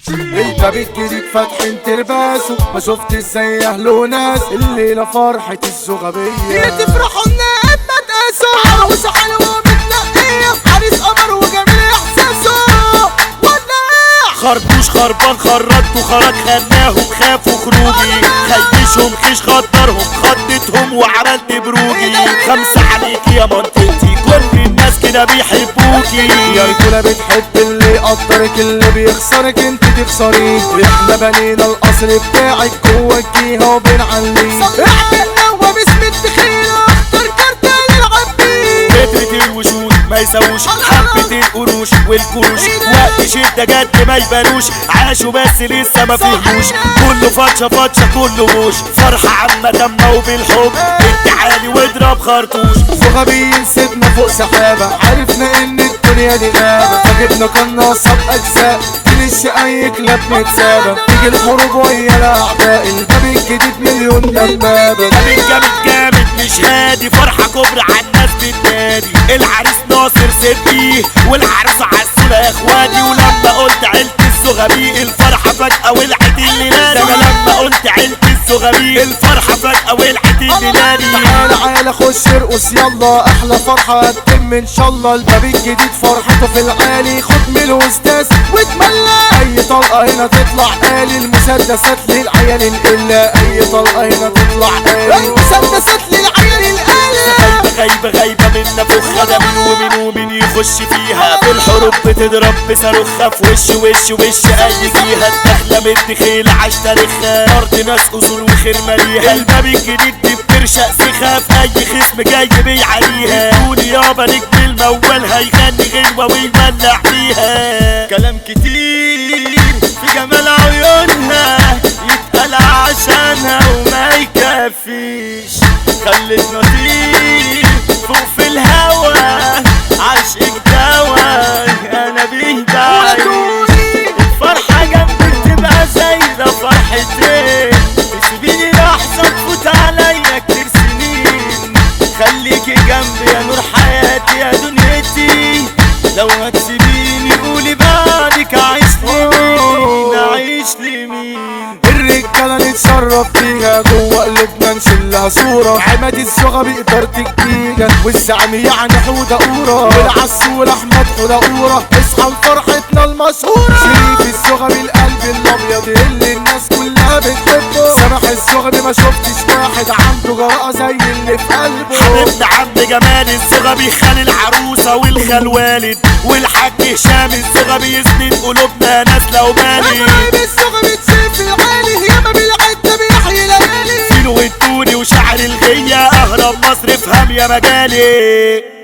الباب الجديد فاتحين ترباسه ما شفت ازاي اهله ناس الليله فرحه الزغبيه تفرحوا ان ما تقاسوا عروسه حلوه متنقيه عريس قمر وجميل احساسه ولع خربوش خربان خرجت وخرج خناهم خافوا خروجي خيشهم خيش خطرهم خضتهم وعملت بروجي خمسة عليك يا منطقتي كل الناس كده بيحبوكي يا رجولة بتحب اللي يقدرك اللي بيخسرك انت تخسريه احنا بنينا القصر بتاعك جوه الجيهة وبنعليه احنا وباسم الدخيل اختار كارت نلعب بيه كترة الوشوش ما يسووش حبة القروش والكروش وقت شدة جد ما يبانوش عاشوا بس لسه ما فهموش كله فتشة فتشة كله بوش فرحة عامة تامة وبالحب التعالي واضرب خرطوش زغبيين سيبنا فوق سحابة عرفنا ان الدنيا دي غابة فجبنا قناصة بأجزاء تنش اي كلاب متسابة تيجي الحروب ويا الاعداء الباب الجديد مليون دبابة جامد جامد جامد مش هادي فرحة كبرى على الناس بتنادي العريس ناصر صدقي والعروسة عسولة يا اخواني ولما قلت عيلة الزغبي الفرحة فجأة ولعت الليلاني انا لما قلت عيلة الزغبي الفرحة فجأة ولعت الليلاني تعالى تعالى خش ارقص يلا احلى فرحة هتتم ان شاء الله الباب الجديد فرحته في العالي خد من الاستاذ واتملى اي طلقة هنا تطلع آلي المسدسات للعيال القلة اي طلقة هنا تطلع آلي المسدسات للعيال القلب غايبة غايبة غايبة منا فخة ده مين ومين ومين يخش فيها في الحروب بتضرب بصاروخها في وش وش وش اي فيها الدخلة متخيلة عاش تاريخها ارض ناس اصول وخير ماليها الباب الجديد دي بترشق سخاف اي خصم جاي بيعليها قول يابا نجم الموال هيغني غنوة ويولع فيها كلام كتير في جمال عيونها يتقال عشانها وما يكفيش خلت نطير فوق في الهوا عشقك دوا انا بيه بعيش الفرحة جنبك تبقى زايدة فرحتين تسيبيني لحظة تفوت عليا كتير سنين خليكي جنبي يا نور حياتي يا دنيتي لو هتسيبيني قولي بعدك عايش لمين عايش لمين الرجالة نتشرف فيها جوه قلوبنا نشيلها صورة عماد الزغبي إدارة الجيجة والزعم يعني حودة قورة والعسول أحمد حودة قورة اصحى لفرحتنا المشهورة شريف الزغبي القلب الأبيض اللي الناس كلها بتحبه سامح الزغبي ما شفتش واحد عنده جراءة زي اللي في قلبه حبيبنا عم جمال الزغبي خال العروسة والخال والد والحاج هشام الزغبي يسند قلوبنا ناس لو بالي قريب الصغر بتشوف العالي ياما بالعدة بيحيي ليالي فيلو والتوني وشعر الغية اهرب مصر افهم يا مجالي